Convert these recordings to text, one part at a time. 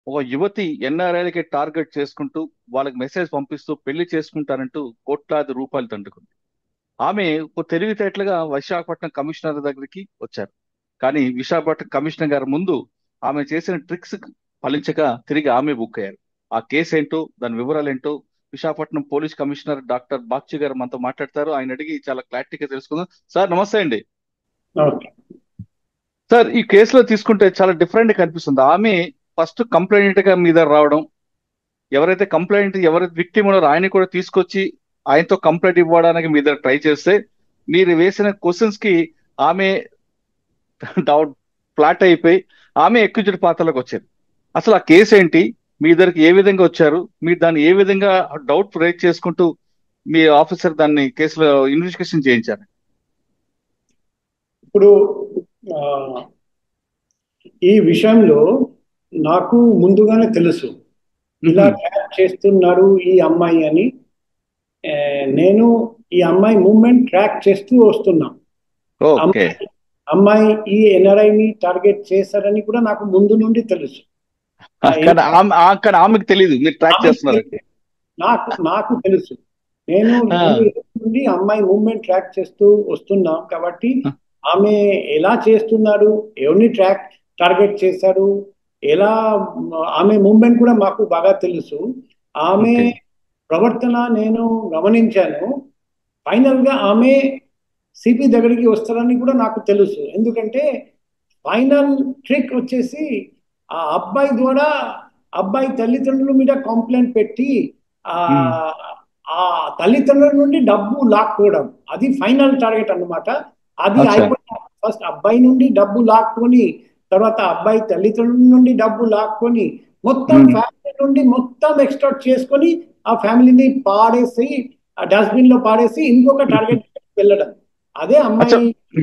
ఒక యువతి ఎన్ఆర్ఐలకి టార్గెట్ చేసుకుంటూ వాళ్ళకి మెసేజ్ పంపిస్తూ పెళ్లి చేసుకుంటానంటూ కోట్లాది రూపాయలు దండుకుంది ఆమె ఒక తెలివితేటలుగా విశాఖపట్నం కమిషనర్ దగ్గరికి వచ్చారు కానీ విశాఖపట్నం కమిషనర్ గారి ముందు ఆమె చేసిన ట్రిక్స్ ఫలించక తిరిగి ఆమె బుక్ అయ్యారు ఆ కేసు ఏంటో దాని వివరాలు ఏంటో Visakhapatnam police commissioner doctor Bakshi garu మనతో మాట్లాడతారు ఆయన అడిగి చాలా క్లారిటీగా తెలుసుకుందాం సార్ నమస్తే అండి ఓకే సార్ ఈ కేసులో తీసుకుంటే చాలా డిఫరెంట్ కనిపిస్తుంది ఆమె ఫస్ట్ కంప్లైంట్ గా మీద రావడం ఎవరైతే కంప్లైంట్ ఎవరైతే విక్టిమ్ ఉన్నారో ఆయన కూడా తీసుకొచ్చి ఆయనతో కంప్లైంట్ ఇవ్వడానికి మీద ట్రై చేస్తే మీరు వేసిన క్వశ్చన్స్ కి ఆమె డౌట్ ఫ్లాట్ అయిపోయి ఆమె ఎక్కించుడు పాత్రలోకి వచ్చారు అసలు ఆ కేసు ఏంటి మీ ఇద్దరికి ఏ విధంగా వచ్చారు మీరు దాన్ని ఏ విధంగా డౌట్ రేట్ చేసుకుంటూ మీ ఆఫీసర్ దాన్ని కేసులో ఇన్వెస్టిగేషన్ చేయించారు ఇప్పుడు ఆ, ఈ విషయంలో నాకు ముందుగానే తెలుసు ఇలా ట్రాక్ చేస్తున్నారు ఈ అమ్మాయి అని ఏ, నేను ఈ అమ్మాయి మూమెంట్ ట్రాక్ చేస్తూ వస్తున్నా ఓకే అమ్మాయి అమ్మాయి ఈ ఎన్ఆర్ఐని టార్గెట్ చేశారని కూడా నాకు ముందు నుండి తెలుసు కానీ ఆమె ఆ- కానీ ఆమెకు తెలియదు మీరు ట్రాక్ ఆమెకు చేస్తున్నారు తెలుసు. నాకు నాకు తెలుసు నేను ఆ. ముందు నుండి అమ్మాయి మూమెంట్ ట్రాక్ చేస్తూ వస్తున్నాం కాబట్టి ఆ. ఆమె ఎలా చేస్తున్నారు ఎవరిని ట్రాక్ టార్గెట్ చేశారు ఎలా ఆమె మూమెంట్ కూడా మాకు బాగా తెలుసు ఆమె Okay. ప్రవర్తన నేను గమనించాను ఫైనల్ గా ఆమె సిపి దగ్గరికి వస్తారని కూడా నాకు తెలుసు ఎందుకంటే ఫైనల్ ట్రిక్ వచ్చేసి ఆ అబ్బాయి ద్వారా అబ్బాయి తల్లిదండ్రుల మీద కంప్లైంట్ పెట్టి ఆ ఆ తల్లిదండ్రుల నుండి డబ్బు లాక్కోవడం అది ఫైనల్ టార్గెట్ అన్నమాట అది అచ్చా. అయిపోయిన ఫస్ట్ అబ్బాయి నుండి డబ్బు లాక్కొని తర్వాత అబ్బాయి తల్లిదండ్రుల నుండి డబ్బు లాక్కొని మొత్తం Hmm. ఫ్యామిలీ నుండి మొత్తం ఎక్స్ట్రాక్ట్ చేసుకొని ఆ ఫ్యామిలీని పాడేసి ఆ డస్ట్బిన్ లో పాడేసి ఇంకొక టార్గెట్ వెళ్ళడం అదే అమ్మాయి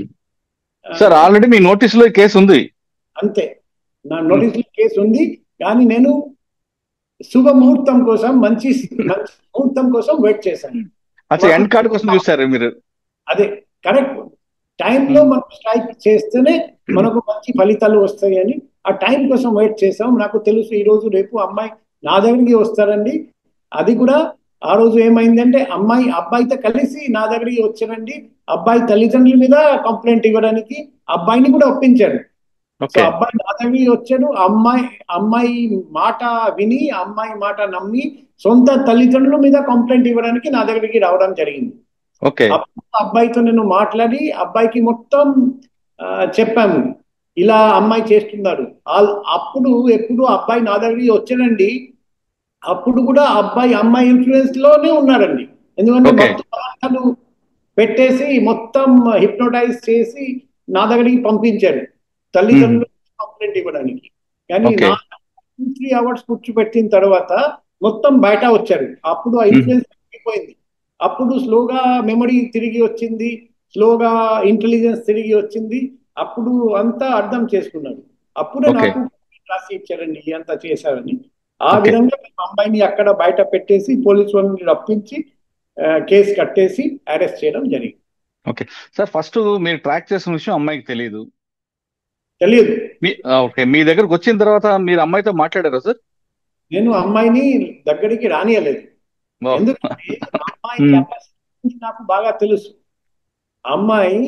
ఆ, సార్ ఆల్రెడీ మీ నోటీస్ లో ఈ కేసు ఉంది అంతే నా నోటీస్ కేసు ఉంది కానీ నేను శుభముహూర్తం కోసం మంచి మంచి ముహూర్తం కోసం వెయిట్ చేశాను అచ్చా ఎండ్ కార్డ్ కోసం చూసారు మీరు అదే కరెక్ట్ టైంలో మనం స్ట్రైక్ చేస్తేనే మనకు మంచి ఫలితాలు వస్తాయి అని ఆ టైం కోసం వెయిట్ చేసాం నాకు తెలుసు ఈ రోజు రేపు అమ్మాయి నా దగ్గరికి వస్తారండి అది కూడా ఆ రోజు ఏమైందంటే అమ్మాయి అబ్బాయితో కలిసి నా దగ్గరికి వచ్చారండి అబ్బాయి తల్లిదండ్రుల మీద కంప్లైంట్ ఇవ్వడానికి అబ్బాయిని కూడా ఒప్పించాడు సో ఓకే అబ్బాయి నా దగ్గరికి వచ్చాడు అమ్మాయి అమ్మాయి మాట విని అమ్మాయి మాట నమ్మి సొంత తల్లిదండ్రుల మీద కంప్లైంట్ ఇవ్వడానికి నా దగ్గరికి రావడం జరిగింది ఓకే అప్పుడు అబ్బాయితో నేను మాట్లాడి అబ్బాయికి మొత్తం ఆ, చెప్పాము ఇలా అమ్మాయి చేస్తున్నారు ఆల్- అప్పుడు ఎప్పుడు అబ్బాయి నా దగ్గరికి వచ్చాడండి అప్పుడు కూడా అబ్బాయి అమ్మాయి ఇన్ఫ్లుయెన్స్ లోనే ఉన్నాడండి ఎందుకంటే Okay. మొత్తం పదార్థాలు పెట్టేసి మొత్తం హిప్నోటైజ్ చేసి నా దగ్గరికి పంపించారు తల్లిదండ్రులు కంప్లైంట్ ఇవ్వడానికి కానీ Okay. నా టూ త్రీ అవర్స్ కూర్చోబెట్టిన తర్వాత మొత్తం బయట వచ్చారు అప్పుడు ఆ ఇన్ఫ్లుయెన్స్ తగ్గిపోయింది అప్పుడు స్లోగా మెమరీ తిరిగి వచ్చింది స్లోగా ఇంటెలిజెన్స్ తిరిగి వచ్చింది అప్పుడు అంతా అర్థం చేసుకున్నాడు అప్పుడే Okay. నాకు రాసి ఇచ్చారండి అంతా చేశారని ఆ Okay. విధంగా మేము అమ్మాయిని అక్కడ బయట పెట్టేసి పోలీసు వాళ్ళని రప్పించి ఆ, కేసు కట్టేసి అరెస్ట్ చేయడం జరిగింది సార్ ఫస్ట్ మీరు ట్రాక్ చేసిన విషయం అమ్మాయికి తెలియదు తెలియదు మీ ఆ, ఓకే మీ దగ్గరకు వచ్చిన తర్వాత మీరు అమ్మాయితో మాట్లాడారా సార్ నేను అమ్మాయిని దగ్గరికి రానియలేదు ఓ, ఎందుకంటే అమ్మాయి Hmm. capacity గురించి నాకు బాగా తెలుసు అమ్మాయి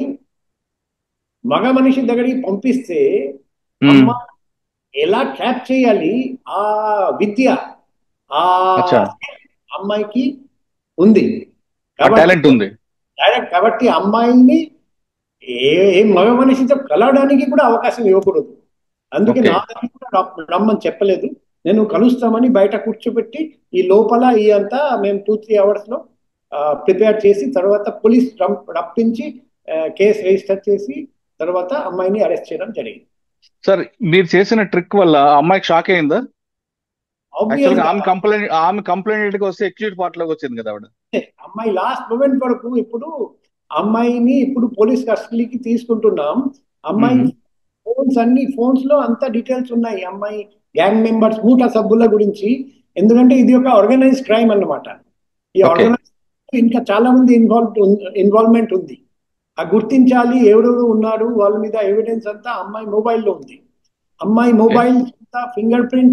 మగ మనిషి దగ్గరికి పంపిస్తే మ్మ్. అమ్మాయి ఎలా ట్రాప్ చేయాలి ఆ విద్య ఆ అచ్చా. అమ్మాయికి ఉంది ఆ టాలెంట్ ఉంది డైరెక్ట్ కాబట్టి అమ్మాయిని ఏ ఏ మగ మనిషితో కలవడానికి కూడా అవకాశం ఇవ్వకూడదు అందుకే Okay. నా దగ్గర కూడా రమ్- రమ్మని చెప్పలేదు నేను కలుస్తామని బయట కూర్చోబెట్టి ఈ లోపల ఈ అంతా మేము టూ త్రీ అవర్స్ లో ప్రిపేర్ చేసి తర్వాత పోలీస్ రం- రప్పించి కేసు రిజిస్టర్ చేసి తర్వాత అమ్మాయిని అరెస్ట్ చేయడం జరిగింది సార్ మీరు చేసిన ట్రిక్ వల్ల ఆ అమ్మాయికి షాక్ అయిందా యాక్చువల్ గా Obviously, ఆమె కంప్లైంట్ ఆమె కంప్లైంట్ గా వస్తే ఎక్యూట్ పార్ట్ లోకి వచ్చింది కదా ఆవిడ అమ్మాయి లాస్ట్ మూమెంట్ వరకు ఇప్పుడు అమ్మాయిని ఇప్పుడు పోలీస్ కస్టడీకి తీసుకుంటున్నాం అమ్మాయి మ్మ్. ఫోన్స్ అన్ని ఫోన్స్ లో అంత డీటెయిల్స్ ఉన్నాయి అమ్మాయి గ్యాంగ్ మెంబర్స్ మూట సభ్యుల గురించి ఎందుకంటే ఇది ఒక ఆర్గనైజ్ క్రైమ్ అన్నమాట ఈ Okay. ఆర్గనైజ్ ఇంకా చాలా మంది ఇన్వాల్వ్ ఇన్వాల్వ్మెంట్ ఉంది ఆ గుర్తించాలి ఎవరెవరు ఉన్నారు వాళ్ళ మీద ఎవిడెన్స్ అంతా అమ్మాయి మొబైల్లో ఉంది అమ్మాయి మొబైల్ అంతా ఫింగర్ ప్రింట్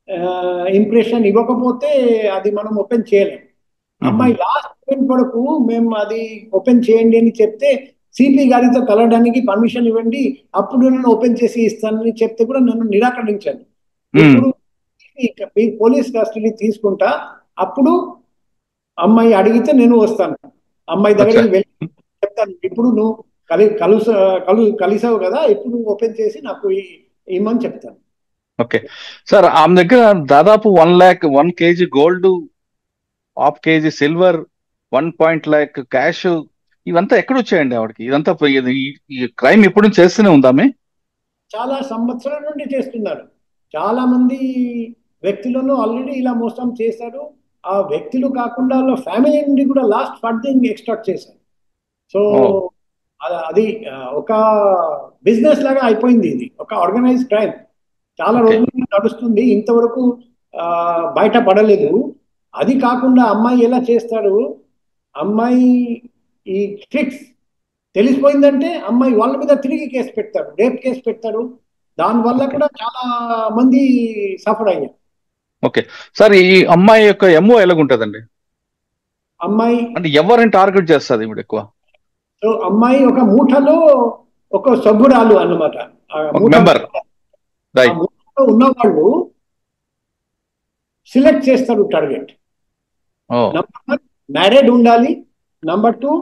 ఇంప్రెషన్ ఇవ్వకపోతే అది మనం ఓపెన్ చేయలేం అమ్మాయి లాస్ట్ మూమెంట్ వరకు మేము అది ఓపెన్ చేయండి అని చెప్తే సిపి గారితో కలవడానికి పర్మిషన్ ఇవ్వండి అప్పుడు నేను ఓపెన్ చేసి ఇస్తానని చెప్తే కూడా నన్ను నిరాకరించాను ఇప్పుడు మీ పోలీస్ కస్టడీ తీసుకుంటా అప్పుడు అమ్మాయి అడిగితే నేను వస్తాను అమ్మాయి దగ్గరికి వెళ్ళి చెప్తాను ఇప్పుడు నువ్వు కలి కలుస కలు కలిసావు కదా ఇప్పుడు ఓపెన్ చేసి నాకు ఇమ్మని చెప్తాను ఓకే సార్ ఆమె దగ్గర దాదాపు one lakh one KG gold half KG silver one point lakh cash ఇవంతా ఎక్కడ వచ్చాయండి ఆవిడకి ఇదంతా ఈ క్రైమ్ ఎప్పుడు నుంచి చేస్తూనే ఉందామే చాలా సంవత్సరాల నుండి చేస్తున్నారు చాలా మంది వ్యక్తులను ఆల్రెడీ ఇలా మోసం చేశారు ఆ వ్యక్తులు కాకుండా వాళ్ళ ఫ్యామిలీ నుండి కూడా లాస్ట్ ఫండింగ్ ఎక్స్ట్రాక్ట్ చేశారు సో అది ఒక బిజినెస్ లాగా అయిపోయింది ఇది ఒక ఆర్గనైజ్ క్రైమ్ చాలా రోజులు నడుస్తుంది ఇంతవరకు బయట పడలేదు అది కాకుండా అమ్మాయి ఎలా చేస్తారు అమ్మాయి ఈ ట్రిక్స్ తెలిసిపోయిందంటే అమ్మాయి వాళ్ళ మీద తిరిగి కేసు పెడతారు రేప్ కేసు పెడతారు దానివల్ల కూడా చాలా మంది సఫర్ అయ్యారు ఓకే సార్ ఈ అమ్మాయి యొక్క ఎంఓ ఎలాగుంటుందండి అమ్మాయి అంటే ఎవరిని టార్గెట్ చేస్తుంది ఇప్పుడు ఎక్కువ సో అమ్మాయి ఒక మూటలో ఒక సభ్యురాలు అన్నమాట మెంబర్ ఉన్న వాళ్ళు సిలెక్ట్ చేస్తారు టార్గెట్ నంబర్ మ్యారేడ్ ఉండాలి నంబర్ టూ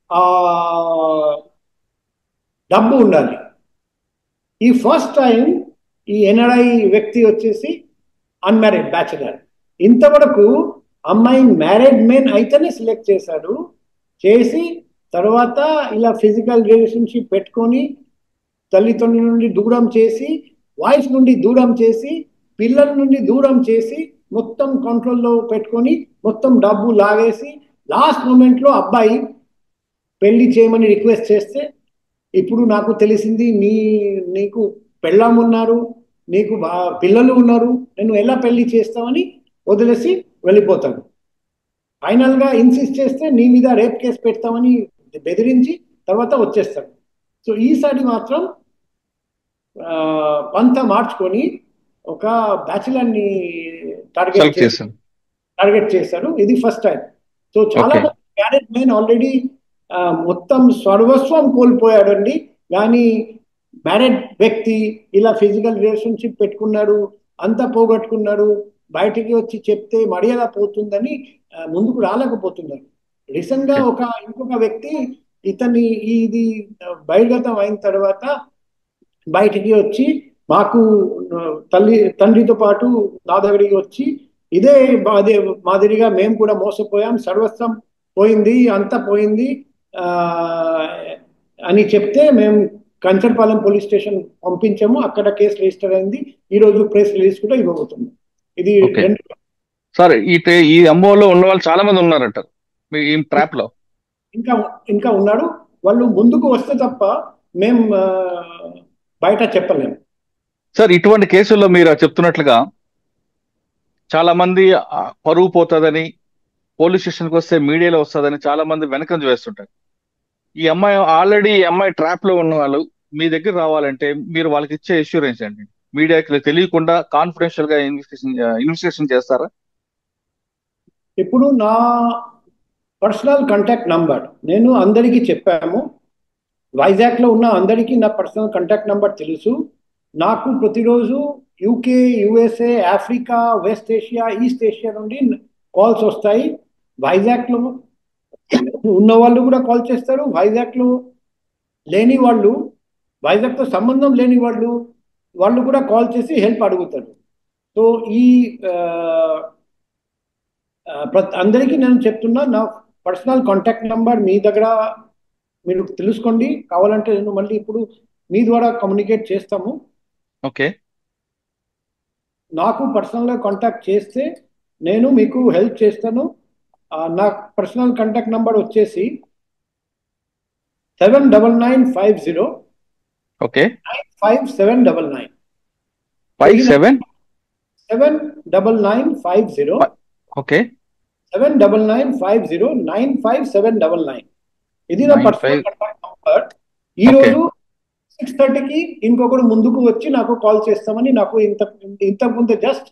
డబ్బు ఉండాలి ఈ ఫస్ట్ టైం ఈ ఎన్ఆర్ఐ వ్యక్తి వచ్చేసి అన్మ్యారీడ్ బ్యాచులర్ ఇంతవరకు అమ్మాయి మ్యారీడ్ మెన్ అయితేనే సెలెక్ట్ చేశాడు చేసి తర్వాత ఇలా ఫిజికల్ రిలేషన్షిప్ పెట్టుకొని తల్లిదండ్రుల నుండి దూరం చేసి వాయిస్ నుండి దూరం చేసి పిల్లల నుండి దూరం చేసి మొత్తం కంట్రోల్లో పెట్టుకొని మొత్తం డబ్బు లాగేసి లాస్ట్ మూమెంట్లో అబ్బాయి పెళ్లి చేయమని రిక్వెస్ట్ చేస్తే ఇప్పుడు నాకు తెలిసింది నీ నీకు పెళ్ళాం ఉన్నారు నీకు పిల్లలు ఉన్నారు నేను ఎలా పెళ్లి చేస్తామని వదిలేసి వెళ్ళిపోతాను ఫైనల్గా ఇన్సిస్ట్ చేస్తే నీ మీద రేప్ కేసు పెడతామని బెదిరించి తర్వాత వచ్చేస్తాడు సో ఈసారి మాత్రం పంత మార్చుకొని ఒక బ్యాచులర్ని టార్గెట్ చేశారు టార్గెట్ చేశారు ఇది ఫస్ట్ టైం సో చాలా మ్యారేజ్ మెయిన్ ఆల్రెడీ మొత్తం సర్వస్వం కోల్పోయాడండి కానీ మ్యారేడ్ వ్యక్తి ఇలా ఫిజికల్ రిలేషన్షిప్ పెట్టుకున్నాడు అంతా పోగొట్టుకున్నాడు బయటికి వచ్చి చెప్తే మర్యాద పోతుందని ముందుకు రాలేకపోతున్నారు రీసెంట్ గా ఒక ఇంకొక వ్యక్తి ఇతని ఇది బహిర్గతం అయిన తర్వాత బయటికి వచ్చి మాకు తల్లి తండ్రితో పాటు నా దగ్గరికి వచ్చి ఇదే అదే మాదిరిగా మేము కూడా మోసపోయాం సర్వస్వం పోయింది అంతా పోయింది అని చెప్తే మేము కంచర్పాలెం పోలీస్ స్టేషన్ పంపించాము అక్కడ కేసు రిజిస్టర్ అయింది ఈ రోజు ప్రెస్ రిలీజ్ కూడా ఇవ్వబోతుంది ఇది సార్ ఈ ఈ అంబోలో ఉన్న వాళ్ళు చాలా మంది ఉన్నారంటారు ఈ ట్రాప్ లో ఇంకా ఇంకా ఉన్నాడు వాళ్ళు ముందుకు వస్తే తప్ప మేము బయట చెప్పలేము సార్ ఇటువంటి కేసుల్లో మీరు చెప్తున్నట్లుగా చాలా మంది పరువు పోతుందని పోలీస్ స్టేషన్కి వస్తే మీడియాలో వస్తుందని చాలా మంది వెనకంజ వేస్తుంటారు ఈ అమ్మాయి ఆల్రెడీ ఈ అమ్మాయి ట్రాప్ లో ఉన్న వాళ్ళు మీ దగ్గర రావాలంటే మీరు వాళ్ళకి ఇచ్చే ఇన్సూరెన్స్ అండి మీడియాకి తెలియకుండా కాన్ఫిడెన్షియల్ గా ఇన్వెస్టిగేషన్ ఇన్వెస్టిగేషన్ చేస్తారా ఇప్పుడు నా పర్సనల్ కాంటాక్ట్ నంబర్ నేను అందరికీ చెప్పాము వైజాగ్లో ఉన్న అందరికీ నా పర్సనల్ కాంటాక్ట్ నంబర్ తెలుసు నాకు ప్రతిరోజు UK USA Africa West Asia East Asia నుండి కాల్స్ వస్తాయి వైజాగ్లో ఉన్న వాళ్ళు కూడా కాల్ చేస్తారు వైజాగ్లో లేని వాళ్ళు వైజాగ్తో సంబంధం లేని వాళ్ళు వాళ్ళు కూడా కాల్ చేసి హెల్ప్ అడుగుతారు సో ఈ అందరికీ నేను చెప్తున్నా నా పర్సనల్ కాంటాక్ట్ నెంబర్ మీ దగ్గర మీరు తెలుసుకోండి కావాలంటే నేను మళ్ళీ ఇప్పుడు మీ ద్వారా కమ్యూనికేట్ చేస్తాము ఓకే నాకు పర్సనల్గా కాంటాక్ట్ చేస్తే నేను మీకు హెల్ప్ చేస్తాను నా పర్సనల్ కాంటాక్ట్ నంబర్ వచ్చేసి seven double nine five zero okay nine five seven double nine five seven seven double nine five zero okay seven double nine five zero nine five seven double nine ఇది నా personal contact number ఈ రోజు six థర్టీకి ఇంకొకరు ముందుకు వచ్చి నాకు call చేస్తామని నాకు ఇంత ఇంతకు ముందు జస్ట్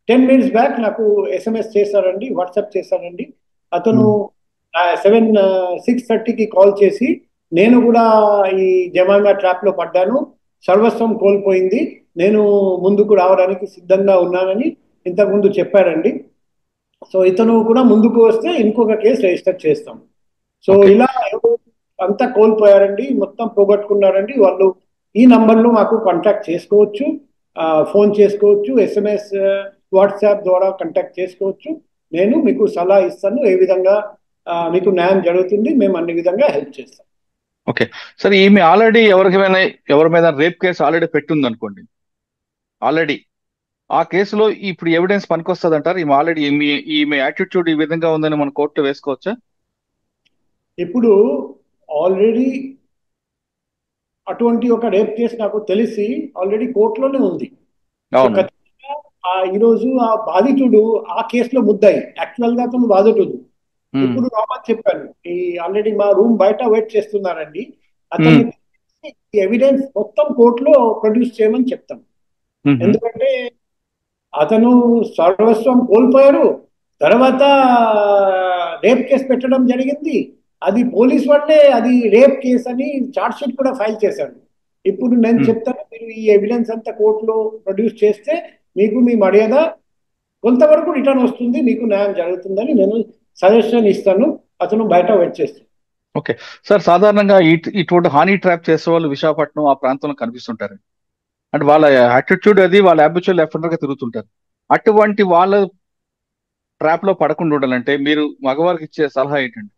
టెన్ మినిట్స్ బ్యాక్ నాకు ఎస్ఎంఎస్ చేశారండి వాట్సాప్ చేశారండి అతను సెవెన్ సిక్స్ థర్టీకి కాల్ చేసి నేను కూడా ఈ జమామా ట్రాప్ లో పడ్డాను సర్వస్వం కోల్పోయింది నేను ముందుకు రావడానికి సిద్ధంగా ఉన్నానని ఇంతకుముందు చెప్పారండి సో ఇతను కూడా ముందుకు వస్తే ఇంకొక కేసు రిజిస్టర్ చేస్తాం సో Okay. ఇలా ఎవరు అంతా కోల్పోయారండి మొత్తం పోగొట్టుకున్నారండి వాళ్ళు ఈ నంబర్లో మాకు కాంటాక్ట్ చేసుకోవచ్చు ఫోన్ చేసుకోవచ్చు ఎస్ఎంఎస్ వాట్సాప్ ద్వారా కాంటాక్ట్ చేసుకోవచ్చు నేను మీకు సలహా ఇస్తాను ఏ విధంగా ఆ, మీకు న్యాయం జరుగుతుంది మేము అన్ని విధంగా హెల్ప్ చేస్తాం సరే ఈమె ఆల్రెడీ ఎవరికైనా ఎవరి మీద రేప్ కేసు ఆల్రెడీ పెట్టుంది అనుకోండి ఆల్రెడీ ఆ కేసులో ఇప్పుడు ఎవిడెన్స్ పనికొస్తుంది అంటారు ఈమె ఆల్రెడీ ఈమె ఈమె యాటిట్యూడ్ ఈ విధంగా ఉందని మన కోర్టు వేసుకోవచ్చా ఇప్పుడు ఆల్రెడీ అటువంటి ఒక రేప్ కేసు నాకు తెలిసి ఆల్రెడీ కోర్టులోనే ఉంది సో అవును ఖచ్చితంగా ఆ ఈరోజు ఆ బాధితుడు ఆ కేసులో ముద్దాయి యాక్చువల్ గా అతను బాధితుడు ఉమ్, ఇప్పుడు రామన్ చెప్పాను ఈ ఆల్రెడీ మా రూమ్ బయట వెయిట్ చేస్తున్నారండి అతన్ని ఎవిడెన్స్ మొత్తం కోర్టులో ప్రొడ్యూస్ చేయమని చెప్తాం ఉమ్, ఉమ్, ఎందుకంటే అతను సర్వస్వం కోల్పోయారు తర్వాత రేప్ కేసు పెట్టడం జరిగింది అది పోలీస్ వాళ్ళే అది రేప్ కేసు అని చార్జ్ షీట్ కూడా ఫైల్ చేశారు ఇప్పుడు నేను Hmm. చెప్తాను మీరు ఈ ఎవిడెన్స్ అంతా కోర్టులో ప్రొడ్యూస్ చేస్తే మీకు మీ మర్యాద కొంతవరకు రిటర్న్ వస్తుంది మీకు న్యాయం జరుగుతుందని నేను సజెషన్ ఇస్తాను అతను బయట వెయిట్ చేస్తాను సార్ సాధారణంగా ఇట్- ఇటువంటి హానీ ట్రాప్ చేసే వాళ్ళు విశాఖపట్నం ఆ ప్రాంతంలో కనిపిస్తుంటారు అంటే వాళ్ళ యాటిట్యూడ్ అది వాళ్ళ హ్యాబిచువల్ ఎఫెండర్ గా తిరుగుతుంటారు అటువంటి వాళ్ళ ట్రాప్ లో పడకుండా ఉండాలంటే మీరు మగవారికి ఇచ్చే సలహా ఏంటండి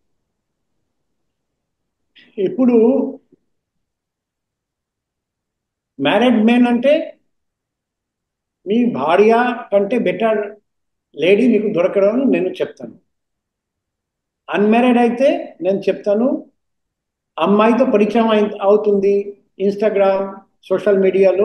ఇప్పుడు మ్యారీడ్ మెన్ అంటే మీ భార్య కంటే బెటర్ లేడీ మీకు దొరకడం నేను చెప్తాను అన్మ్యారీడ్ అయితే నేను చెప్తాను అమ్మాయితో పరిచయం అయి- అవుతుంది ఇన్స్టాగ్రామ్ సోషల్ మీడియాలో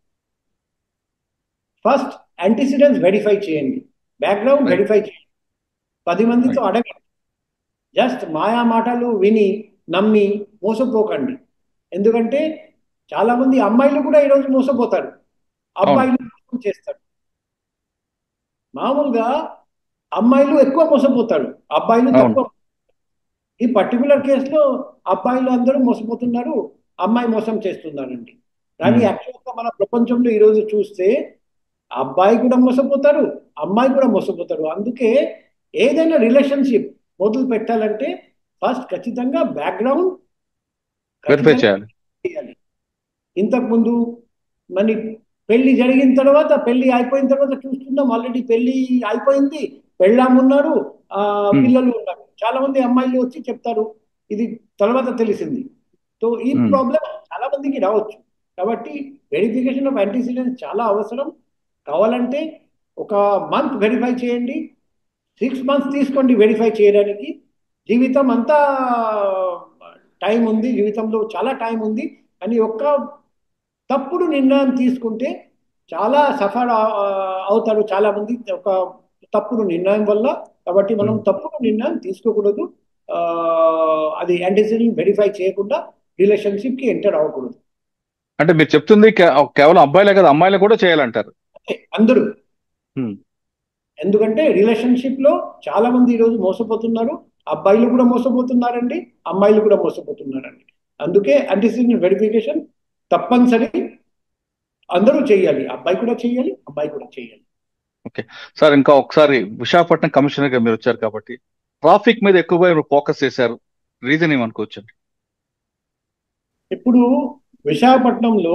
ఫస్ట్ యాంటిసిడెంట్స్ వెరిఫై చేయండి బ్యాక్గ్రౌండ్ Right. వెరిఫై చేయండి పది మందితో అడగండి జస్ట్ మాయా మాటలు విని నమ్మి మోసపోకండి ఎందుకంటే చాలా మంది అమ్మాయిలు కూడా ఈరోజు మోసపోతారు అబ్బాయిలు మోసం చేస్తారు మామూలుగా అమ్మాయిలు ఎక్కువ మోసపోతారు అబ్బాయిలు అవును. తక్కువ ఈ పర్టికులర్ కేసులో అబ్బాయిలు అందరూ మోసపోతున్నారు అమ్మాయి మోసం చేస్తున్నారండి కానీ Hmm. యాక్చువల్గా మన ప్రపంచంలో ఈరోజు చూస్తే అబ్బాయి కూడా మోసపోతారు అమ్మాయి కూడా మోసపోతారు అందుకే ఏదైనా రిలేషన్షిప్ మొదలు పెట్టాలంటే ఫస్ట్ ఖచ్చితంగా బ్యాక్గ్రౌండ్ వెరిఫై చేయాలి చేయాలి ఇంతకుముందు మన పెళ్లి జరిగిన తర్వాత పెళ్లి అయిపోయిన తర్వాత చూస్తున్నాం ఆల్రెడీ పెళ్లి అయిపోయింది పెళ్ళామున్నారు ఆ Hmm. పిల్లలు ఉన్నారు చాలా మంది అమ్మాయిలు వచ్చి చెప్తారు ఇది తర్వాత తెలిసింది సో ఈ Hmm. ప్రాబ్లం చాలా మందికి రావచ్చు కాబట్టి వెరిఫికేషన్ ఆఫ్ యాంటీసిడెంట్స్ చాలా అవసరం కావాలంటే ఒక మంత్ వెరిఫై చేయండి సిక్స్ మంత్స్ తీసుకోండి వెరిఫై చేయడానికి జీవితం అంతా టైం ఉంది జీవితంలో చాలా టైం ఉంది అని ఒక్క తప్పుడు నిర్ణయం తీసుకుంటే చాలా సఫర్ అవుతారు చాలా మంది ఒక తప్పుడు నిర్ణయం వల్ల కాబట్టి మనం Hmm. తప్పుడు నిర్ణయం తీసుకోకూడదు ఆ, అది యాంటిసిడెంట్ వెరిఫై చేయకుండా రిలేషన్షిప్ కి ఎంటర్ అవ్వకూడదు అంటే మీరు చెప్తుంది కే- కేవలం అబ్బాయిలే కదా అమ్మాయిలు కూడా చేయాలంటారు అంటే అందరూ Hmm. ఎందుకంటే రిలేషన్షిప్ లో చాలా మంది ఈరోజు మోసపోతున్నారు అబ్బాయిలు కూడా మోసపోతున్నారండి అమ్మాయిలు కూడా మోసపోతున్నారండి అందుకే యాంటిసిడెంట్ వెరిఫికేషన్ తప్పనిసరి అందరూ చేయాలి అబ్బాయి కూడా చేయాలి అబ్బాయి కూడా చేయాలి సార్ ఇంకా ఒకసారి విశాఖపట్నం కమిషనర్ గా మీరు వచ్చారు కాబట్టి ట్రాఫిక్ మీద ఎక్కువగా మీరు ఫోకస్ చేశారు రీజన్ ఏమనుకోవచ్చండి ఇప్పుడు విశాఖపట్నంలో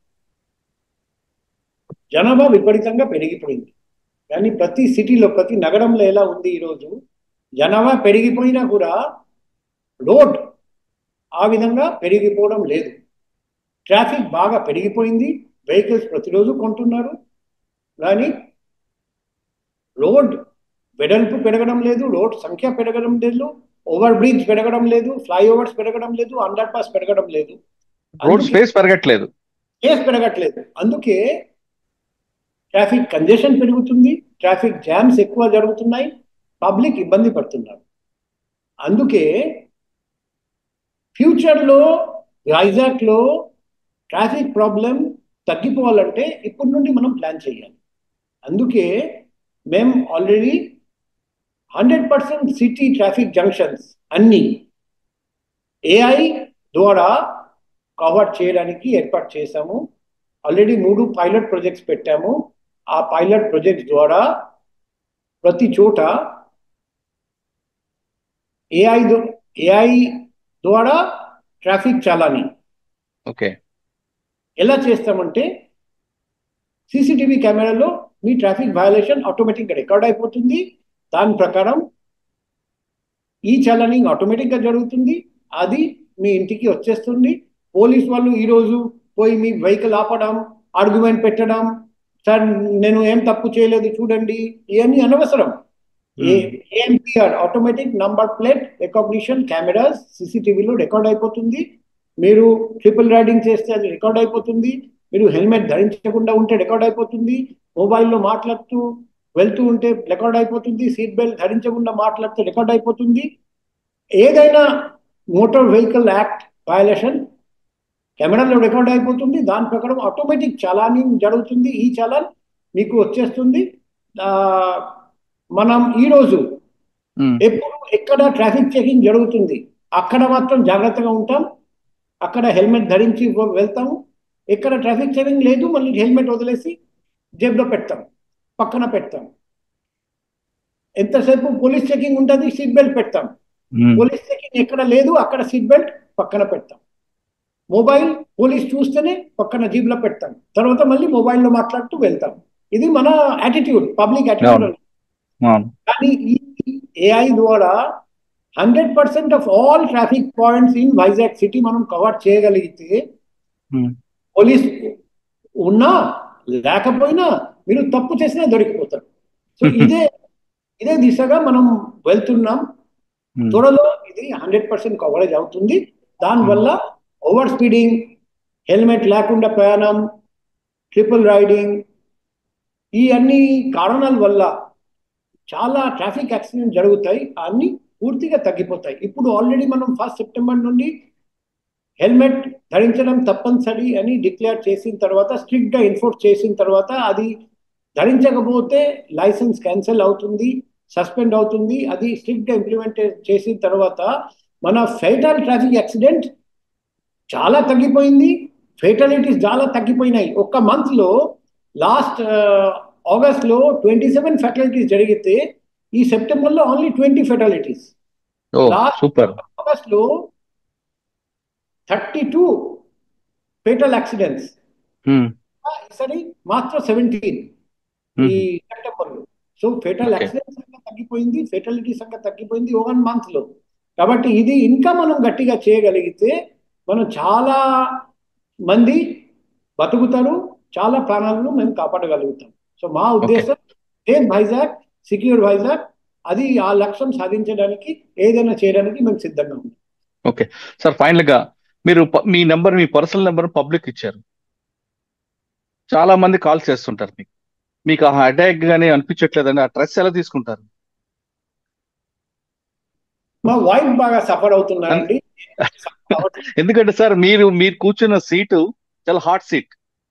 జనాభా విపరీతంగా పెరిగిపోయింది కానీ ప్రతి సిటీలో ప్రతి నగరంలో ఎలా ఉంది ఈరోజు జనాభా పెరిగిపోయినా కూడా రోడ్ ఆ విధంగా పెరిగిపోవడం లేదు ట్రాఫిక్ బాగా పెరిగిపోయింది వెహికల్స్ ప్రతిరోజు కొంటున్నారు కానీ రోడ్ వెడల్పు పెరగడం లేదు రోడ్ సంఖ్య పెరగడం లేదు ఓవర్ బ్రిడ్జ్ పెరగడం లేదు ఫ్లైఓవర్స్ పెరగడం లేదు అండర్ పాస్ పెరగడం లేదు రోడ్ స్పేస్ పెరగట్లేదు కేసు పెరగట్లేదు అందుకే ట్రాఫిక్ కంజెషన్ పెరుగుతుంది ట్రాఫిక్ జామ్స్ ఎక్కువ జరుగుతున్నాయి పబ్లిక్ ఇబ్బంది పడుతున్నారు అందుకే ఫ్యూచర్లో వైజాగ్లో ట్రాఫిక్ ప్రాబ్లం తగ్గిపోవాలంటే ఇప్పటి నుండి మనం ప్లాన్ చేయాలి అందుకే మేము already hundred percent city traffic junctions అన్ని ఏఐ ద్వారా కవర్ చేయడానికి ఏర్పాటు చేశాము ఆల్రెడీ మూడు పైలట్ ప్రాజెక్ట్స్ పెట్టాము ఆ పైలట్ ప్రాజెక్ట్స్ ద్వారా ప్రతి చోట ఏఐ ఏఐ ద్వారా ట్రాఫిక్ చాలాని ఓకే ఎలా చేస్తామంటే సీసీటీవీ కెమెరాలో మీ ట్రాఫిక్ వయలేషన్ ఆటోమేటిక్గా రికార్డ్ అయిపోతుంది దాని ప్రకారం ఈ చలనింగ్ ఆటోమేటిక్గా జరుగుతుంది అది మీ ఇంటికి వచ్చేస్తుంది పోలీస్ వాళ్ళు ఈరోజు పోయి మీ వెహికల్ ఆపడం ఆర్గ్యుమెంట్ పెట్టడం సార్ నేను ఏం తప్పు చేయలేదు చూడండి ఇవన్నీ అనవసరం AMPR automatic number plate recognition cameras సీసీటీవీలో రికార్డ్ అయిపోతుంది మీరు ట్రిపుల్ రైడింగ్ చేస్తే అది రికార్డ్ అయిపోతుంది మీరు హెల్మెట్ ధరించకుండా ఉంటే రికార్డ్ అయిపోతుంది మొబైల్లో మాట్లాడుతూ వెళ్తూ ఉంటే రికార్డ్ అయిపోతుంది సీట్ బెల్ట్ ధరించకుండా మాట్లాడితే రికార్డ్ అయిపోతుంది ఏదైనా మోటార్ వెహికల్ యాక్ట్ వయలేషన్ కెమెరాలో రికార్డ్ అయిపోతుంది దాని ప్రకారం ఆటోమేటిక్ చలానింగ్ జరుగుతుంది ఈ చలాన్ మీకు వచ్చేస్తుంది మనం ఈరోజు ఎప్పుడు ఎక్కడ ట్రాఫిక్ చెకింగ్ జరుగుతుంది అక్కడ మాత్రం జాగ్రత్తగా ఉంటాం అక్కడ హెల్మెట్ ధరించి వెళ్తాము ఎక్కడ ట్రాఫిక్ చెకింగ్ లేదు మళ్ళీ హెల్మెట్ వదిలేసి జేబులో పెడతాం పక్కన పెడతాం ఎంతసేపు పోలీస్ చెకింగ్ ఉంటుంది సీట్ బెల్ట్ పెడతాం పోలీస్ చెకింగ్ ఎక్కడ లేదు అక్కడ సీట్ బెల్ట్ పక్కన పెడతాం మొబైల్ పోలీస్ చూస్తేనే పక్కన జీబ్లో పెడతాం తర్వాత మళ్ళీ మొబైల్లో మాట్లాడుతూ వెళ్తాం ఇది మన యాటిట్యూడ్ పబ్లిక్ యాటిట్యూడ్ కానీ ఈ ఏఐ ద్వారా hundred percent of all traffic points in Vizag city మనం కవర్ చేయగలిగితే పోలీస్ ఉన్నా లేకపోయినా మీరు తప్పు చేసినా దొరికిపోతారు సో ఇదే ఇదే దిశగా మనం వెళ్తున్నాం త్వరలో ఇది హండ్రెడ్ పర్సెంట్ కవరేజ్ అవుతుంది దానివల్ల ఓవర్ స్పీడింగ్ హెల్మెట్ లేకుండా ప్రయాణం ట్రిపుల్ రైడింగ్ ఈ అన్ని కారణాల వల్ల చాలా ట్రాఫిక్ యాక్సిడెంట్ జరుగుతాయి అన్ని పూర్తిగా తగ్గిపోతాయి ఇప్పుడు ఆల్రెడీ మనం ఫస్ట్ సెప్టెంబర్ నుండి హెల్మెట్ ధరించడం తప్పనిసరి అని డిక్లేర్ చేసిన తర్వాత స్ట్రిక్ట్గా ఎన్ఫోర్స్ చేసిన తర్వాత అది ధరించకపోతే లైసెన్స్ క్యాన్సిల్ అవుతుంది సస్పెండ్ అవుతుంది అది స్ట్రిక్ట్గా ఇంప్లిమెంట్ చేసిన తర్వాత మన ఫైటల్ ట్రాఫిక్ యాక్సిడెంట్ చాలా తగ్గిపోయింది ఫెటాలిటీస్ చాలా తగ్గిపోయినాయి ఒక్క మంత్లో లాస్ట్ ఆగస్ట్లో ట్వంటీ సెవెన్ ఫెటాలిటీస్ జరిగితే ఈ సెప్టెంబర్లో ఓన్లీ ట్వంటీ ఫెటాలిటీస్ సూపర్ ఆగస్ట్లో థర్టీ టూ ఫేటల్ యాక్సిడెంట్స్ ఈసారి మాత్రం సెవెంటీన్ ఈ సెప్టెంబర్లో సో ఫేటల్ యాక్సిడెంట్స్ సంఖ్య తగ్గిపోయింది ఫెటాలిటీ సంఖ్య తగ్గిపోయింది వన్ మంత్ లో కాబట్టి ఇది ఇంకా మనం గట్టిగా చేయగలిగితే మనం చాలా మంది బతుకుతారు చాలా ప్రాణాలను మేము కాపాడగలుగుతాం సో మా ఉద్దేశం సేఫ్ వైజాగ్ సెక్యూర్ వైజాగ్ అది ఆ లక్ష్యం సాధించడానికి ఏదైనా చేయడానికి మేము సిద్ధంగా ఉన్నాం ఓకే సార్ ఫైనల్ గా మీరు మీ నెంబర్ మీ పర్సనల్ నెంబర్ పబ్లిక్ ఇచ్చారు చాలా మంది కాల్ చేస్తుంటారు మీకు మీకు ఆ అటాక్ గానీ అనిపించట్లేదండి ఆ స్ట్రెస్ ఎలా తీసుకుంటారు మా వైఫ్ బాగా సఫర్ అవుతున్నారండి ఎందుకంటే సార్ మీరు మీరు కూర్చున్న సీటు చాలా హాట్ సీట్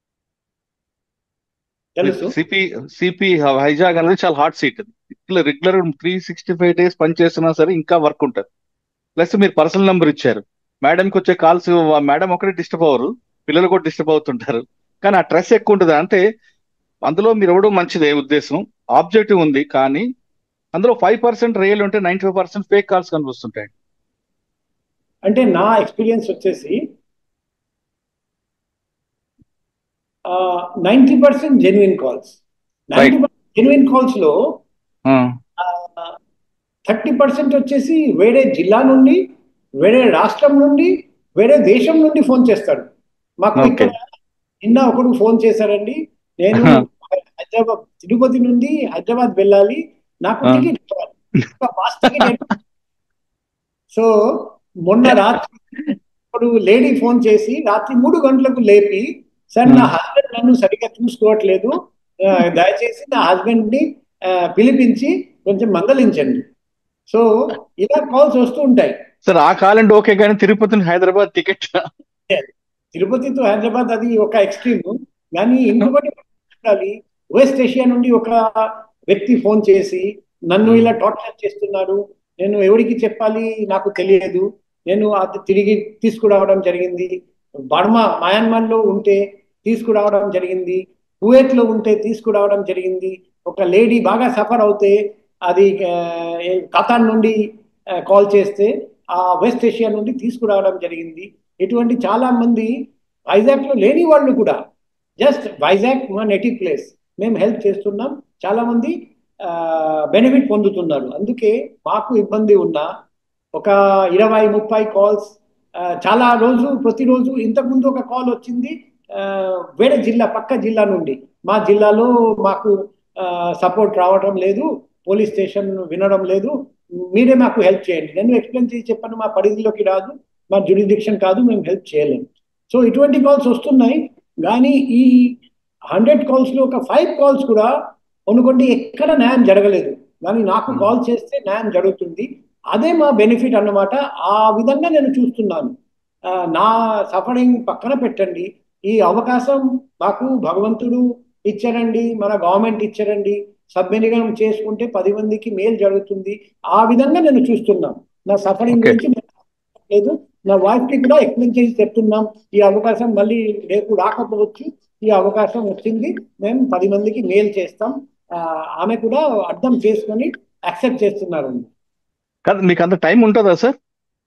తెలుసు సిపి సిపి వైజాగ్ అనేది చాలా హాట్ సీట్ ఇట్లా regular three sixty five days పనిచేస్తున్నా సరే ఇంకా వర్క్ ఉంటుంది ప్లస్ మీరు పర్సనల్ నెంబర్ ఇచ్చారు మేడంకి వచ్చే కాల్స్ మేడం ఒకటే డిస్టర్బ్ అవ్వరు పిల్లలు కూడా డిస్టర్బ్ అవుతుంటారు కానీ ఆ స్ట్రెస్ ఎక్కువ ఉంటుంది అంటే అందులో మీరు ఇవ్వడం మంచిదే ఉద్దేశం ఆబ్జెక్టివ్ ఉంది కానీ అందులో ఫైవ్ పర్సెంట్ రియల్ ఉంటే ninety five percent fake calls కనిపిస్తుంటాయి అంటే నా ఎక్స్పీరియన్స్ వచ్చేసి ninety percent genuine calls ninety percent genuine calls లో థర్టీ పర్సెంట్ వచ్చేసి వేరే జిల్లా నుండి వేరే రాష్ట్రం నుండి వేరే దేశం నుండి ఫోన్ చేస్తాడు మాకు ఇక్కడ నిన్న ఒకడు ఫోన్ చేశారండి నేను హైదరాబాద్ తిరుపతి నుండి హైదరాబాద్ వెళ్ళాలి నాకు టికెట్ బాస్ టికెట్ సో మొన్న రాత్రి ఇప్పుడు లేడీ ఫోన్ చేసి రాత్రి మూడు గంటలకు లేపి సార్ నా హస్బెండ్ నన్ను సరిగ్గా చూసుకోవట్లేదు దయచేసి నా హస్బెండ్ ని పిలిపించి కొంచెం మందలించండి సో ఇలా కాల్స్ వస్తూ ఉంటాయి సార్ ఆ కాలండి ఓకే కానీ తిరుపతి హైదరాబాద్ టికెట్ తిరుపతి టు హైదరాబాద్ అది ఒక ఎక్స్ట్రీమ్ కానీ ఇంకొకటి ఉండాలి వెస్ట్ ఏషియా నుండి ఒక వ్యక్తి ఫోన్ చేసి నన్ను ఇలా టార్చర్ చేస్తున్నాడు నేను ఎవరికి చెప్పాలి నాకు తెలియదు నేను అది తిరిగి తీసుకురావడం జరిగింది బర్మా మయన్మార్లో ఉంటే తీసుకురావడం జరిగింది కువైట్లో ఉంటే తీసుకురావడం జరిగింది ఒక లేడీ బాగా సఫర్ అవుతే అది కతార్ నుండి కాల్ చేస్తే ఆ వెస్ట్ ఏషియా నుండి తీసుకురావడం జరిగింది ఇటువంటి చాలా మంది వైజాగ్లో లేని వాళ్ళు కూడా జస్ట్ వైజాగ్ మా నెటివ్ ప్లేస్ మేము హెల్ప్ చేస్తున్నాం చాలా మంది బెనిఫిట్ పొందుతున్నారు అందుకే మాకు ఇబ్బంది ఉన్నా ఒక ఇరవై ముప్పై కాల్స్ చాలా రోజు ప్రతిరోజు ఇంతకుముందు ఒక కాల్ వచ్చింది వేరే జిల్లా పక్క జిల్లా నుండి మా జిల్లాలో మాకు సపోర్ట్ రావడం లేదు పోలీస్ స్టేషన్ వినడం లేదు మీరే మాకు హెల్ప్ చేయండి నేను ఎక్స్ప్లెయిన్ చేసి చెప్పాను మా పరిధిలోకి రాదు మా జ్యూరిడిక్షన్ కాదు మేము హెల్ప్ చేయలేము సో ఇటువంటి కాల్స్ వస్తున్నాయి కానీ ఈ హండ్రెడ్ కాల్స్లో ఒక ఫైవ్ కాల్స్ కూడా అనుకోండి ఎక్కడ న్యాయం జరగలేదు కానీ నాకు కాల్ చేస్తే న్యాయం జరుగుతుంది అదే మా బెనిఫిట్ అన్నమాట ఆ విధంగా నేను చూస్తున్నాను నా సఫరింగ్ పక్కన పెట్టండి ఈ అవకాశం మాకు భగవంతుడు ఇచ్చారండి మన గవర్నమెంట్ ఇచ్చారండి సద్వినియోగం చేసుకుంటే పది మందికి మేలు జరుగుతుంది ఆ విధంగా నేను చూస్తున్నాను నా సఫరింగ్ గురించి లేదు నా వైఫ్ కి కూడా ఎక్స్ప్లెయిన్ చేసి చెప్తున్నాం ఈ అవకాశం మళ్ళీ రేపు రాకపోవచ్చు ఈ అవకాశం వచ్చింది మేము పది మందికి మేలు చేస్తాం ఆమె కూడా అర్థం చేసుకొని యాక్సెప్ట్ చేస్తున్నారు కాదు మీకు అంత టైం ఉంటుందా సార్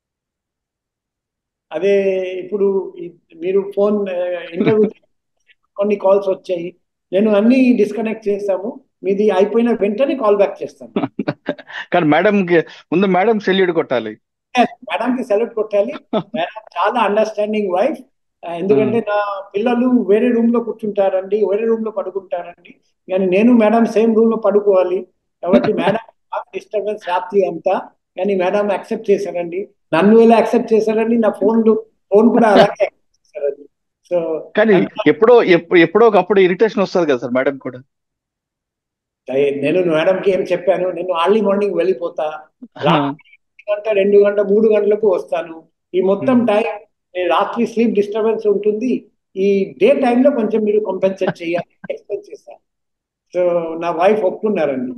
అదే ఇప్పుడు మీరు ఫోన్ ఇంటర్వ్యూ కొన్ని కాల్స్ వచ్చాయి నేను అన్ని డిస్కనెక్ట్ చేస్తాము మీది అయిపోయిన వెంటనే కాల్ బ్యాక్ చేస్తాను కానీ మేడం ముందు మేడం సెల్యూడ్ కొట్టాలి మేడం కి సెల్యూట్ కొట్టాలి మేడం చాలా అండర్స్టాండింగ్ వైఫ్ ఎందుకంటే నా పిల్లలు వేరే రూమ్ లో కూర్చుంటారండి వేరే రూమ్ లో పడుకుంటారండి కానీ నేను మేడం సేమ్ రూమ్ లో పడుకోవాలి కాబట్టి మేడం డిస్టర్బెన్స్ రాత్రి అంతా కానీ మేడం యాక్సెప్ట్ చేశారండి నన్ను ఎలా యాక్సెప్ట్ చేశారండి నా ఫోన్ ఫోన్ కూడా అలాగే యాక్సెప్ట్ చేశారండి సో కానీ ఎప్పుడో ఎప్పుడో ఒకప్పుడు ఇరిటేషన్ వస్తుంది కదా సార్ మేడం కూడా నేను మేడంకి ఏం చెప్పాను నేను అర్లీ మార్నింగ్ వెళ్ళిపోతా గంట రెండు గంట మూడు గంటలకు వస్తాను ఈ మొత్తం టైం రాత్రి స్లీప్ డిస్టర్బెన్స్ ఉంటుంది ఈ డే టైంలో కొంచెం మీరు కంపెన్సేట్ చేయాలి ఎక్స్ప్లెయిన్ చేస్తాను సో నా వైఫ్ ఒప్పుకున్నారండి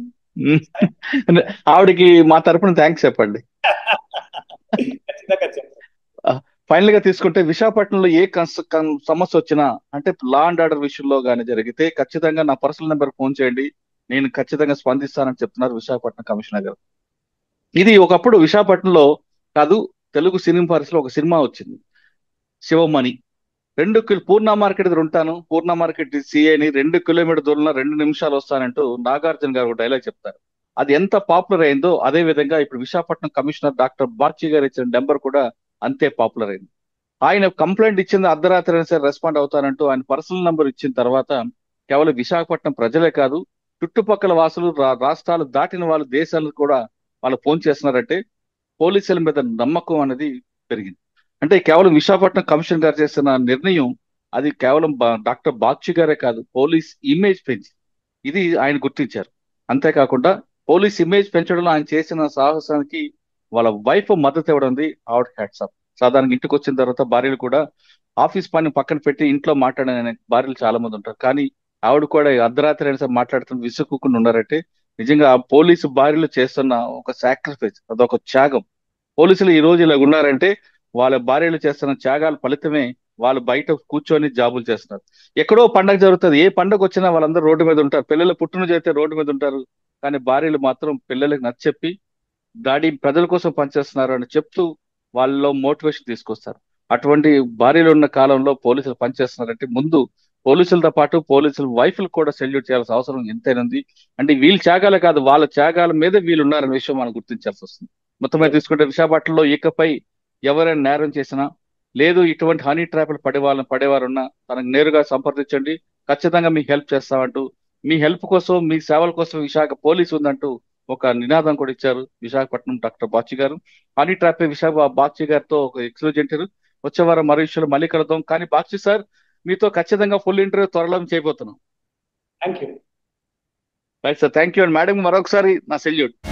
ఆవిడకి మా తరపున థ్యాంక్స్ చెప్పండి ఖచ్చితంగా చెప్పండి ఫైనల్ గా తీసుకుంటే విశాఖపట్నంలో ఏ సమస్య వచ్చినా అంటే లా అండ్ ఆర్డర్ విషయంలో కానీ జరిగితే ఖచ్చితంగా నా పర్సనల్ నెంబర్ ఫోన్ చేయండి నేను ఖచ్చితంగా స్పందిస్తానని చెప్తున్నారు విశాఖపట్నం కమిషనర్ గారు ఇది ఒకప్పుడు విశాఖపట్నంలో కాదు తెలుగు సినిమా పరిస్థితిలో ఒక సినిమా వచ్చింది శివమణి రెండు కిలో పూర్ణ మార్కెట్ దగ్గర ఉంటాను పూర్ణ మార్కెట్ సిఐని రెండు కిలోమీటర్ దూరంలో రెండు నిమిషాలు వస్తానంటూ నాగార్జున గారు డైలాగ్ చెప్తారు అది ఎంత పాపులర్ అయిందో అదే విధంగా ఇప్పుడు విశాఖపట్నం కమిషనర్ డాక్టర్ బార్చి గారు ఇచ్చిన నెంబర్ కూడా అంతే పాపులర్ అయింది ఆయన కంప్లైంట్ ఇచ్చింది అర్ధరాత్రి అయినా సరే రెస్పాండ్ అవుతానంటూ ఆయన పర్సనల్ నెంబర్ ఇచ్చిన తర్వాత కేవలం విశాఖపట్నం ప్రజలే కాదు చుట్టుపక్కల వాసులు రాష్ట్రాలు దాటిన వాళ్ళు దేశాలు కూడా వాళ్ళు ఫోన్ చేస్తున్నారంటే పోలీసుల మీద నమ్మకం అనేది పెరిగింది అంటే కేవలం విశాఖపట్నం కమిషన్ గారు చేస్తున్న నిర్ణయం అది కేవలం డాక్టర్ బాక్షి గారే కాదు పోలీస్ ఇమేజ్ పెంచి ఇది ఆయన గుర్తించారు అంతేకాకుండా పోలీస్ ఇమేజ్ పెంచడంలో ఆయన చేసిన సాహసానికి వాళ్ళ వైఫ్ మద్దతు ఇవ్వడం ఆవిడ హ్యాట్సాప్ సాధారణంగా ఇంటికి వచ్చిన తర్వాత భార్యలు కూడా ఆఫీస్ పని పక్కన పెట్టి ఇంట్లో మాట్లాడే భార్యలు చాలా మంది ఉంటారు కానీ ఆవిడ కూడా అర్ధరాత్రి అయినా సరే మాట్లాడుతున్న విసుక్కుని ఉన్నారంటే నిజంగా ఆ పోలీసు భార్యలు చేస్తున్న ఒక సాక్రిఫైస్ అదొక త్యాగం పోలీసులు ఈ రోజు ఇలా ఉన్నారంటే వాళ్ళ భార్యలు చేస్తున్న త్యాగాల ఫలితమే వాళ్ళు బయట కూర్చొని జాబులు చేస్తున్నారు ఎక్కడో పండగ జరుగుతుంది ఏ పండగ వచ్చినా వాళ్ళందరూ రోడ్డు మీద ఉంటారు పిల్లల పుట్టినరోజు అయితే రోడ్డు మీద ఉంటారు కానీ భార్యలు మాత్రం పిల్లలకు నచ్చచెప్పి దాడి ప్రజల కోసం పనిచేస్తున్నారు అని చెప్తూ వాళ్ళలో మోటివేషన్ తీసుకొస్తారు అటువంటి భార్యలు ఉన్న కాలంలో పోలీసులు పనిచేస్తున్నారంటే ముందు పోలీసులతో పాటు పోలీసుల వైఫ్లు కూడా సెల్యూట్ చేయాల్సిన అవసరం ఎంతైనా ఉంది అంటే వీళ్ళ త్యాగాలే కాదు వాళ్ళ త్యాగాల మీద వీళ్ళు ఉన్నారనే విషయం మనం గుర్తించాల్సి వస్తుంది మొత్తం మీద తీసుకుంటే విశాఖపట్నంలో ఇకపై ఎవరైనా నేరం చేసినా లేదు ఇటువంటి హనీ ట్రాప్లు పడే వాళ్ళని పడేవారు ఉన్నా తనకు నేరుగా సంప్రదించండి ఖచ్చితంగా మీకు హెల్ప్ చేస్తామంటూ మీ హెల్ప్ కోసం మీ సేవల కోసం విశాఖ పోలీసు ఉందంటూ ఒక నినాదం కూడా ఇచ్చారు విశాఖపట్నం డాక్టర్ బాచి గారు హనీ ట్రాప్ విశాఖ బాచి గారితో ఒక ఎక్స్క్లూజ్ వచ్చే వారం మరో విషయంలో మళ్ళీ కలుద్దాం కానీ బాచి సార్ మీతో ఖచ్చితంగా ఫుల్ ఇంటర్వ్యూ త్వరలో చేయబోతున్నాం thank you right sir thank you and madam మరొకసారి నా సెల్యూట్